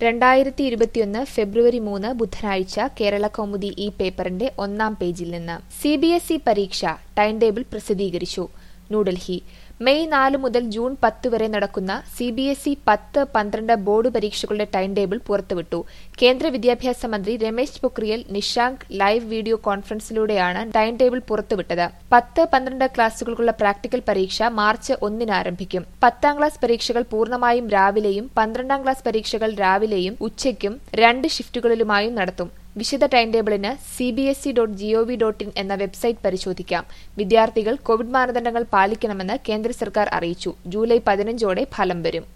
രണ്ടായിരത്തി ഇരുപത്തിയൊന്ന് ഫെബ്രുവരി മൂന്ന് ബുധനാഴ്ച കേരള കൗമുദി ഈ പേപ്പറിന്റെ ഒന്നാം പേജിൽ നിന്ന് സി ബി എസ് ഇ പരീക്ഷ ടൈം ടേബിൾ പ്രസിദ്ധീകരിച്ചു ന്യൂഡൽഹി മെയ് നാല് മുതൽ ജൂൺ പത്ത് വരെ നടക്കുന്ന സി ബി എസ് ഇ പത്ത് പന്ത്രണ്ട് ബോർഡ് പരീക്ഷകളുടെ ടൈം ടേബിൾ പുറത്തുവിട്ടു കേന്ദ്ര വിദ്യാഭ്യാസ മന്ത്രി രമേശ് പൊക്രിയൽ നിഷാങ്ക് ലൈവ് വീഡിയോ കോൺഫറൻസിലൂടെയാണ് ടൈം ടേബിൾ പുറത്തുവിട്ടത് പത്ത് പന്ത്രണ്ട് ക്ലാസുകൾക്കുള്ള പ്രാക്ടിക്കൽ പരീക്ഷ മാർച്ച് ഒന്നിന് ആരംഭിക്കും പത്താം ക്ലാസ് പരീക്ഷകൾ പൂർണ്ണമായും രാവിലെയും പന്ത്രണ്ടാം ക്ലാസ് പരീക്ഷകൾ രാവിലെയും ഉച്ചയ്ക്കും രണ്ട് ഷിഫ്റ്റുകളിലുമായും നടത്തും വിശദ ടൈം ടേബിളിന് C B S E dot G O V dot in എന്ന വെബ്സൈറ്റ് പരിശോധിക്കാം വിദ്യാർത്ഥികൾ കോവിഡ് മാനദണ്ഡങ്ങൾ പാലിക്കണമെന്ന് കേന്ദ്ര സർക്കാർ അറിയിച്ചു ജൂലൈ പതിനഞ്ചോടെ ഫലം വരും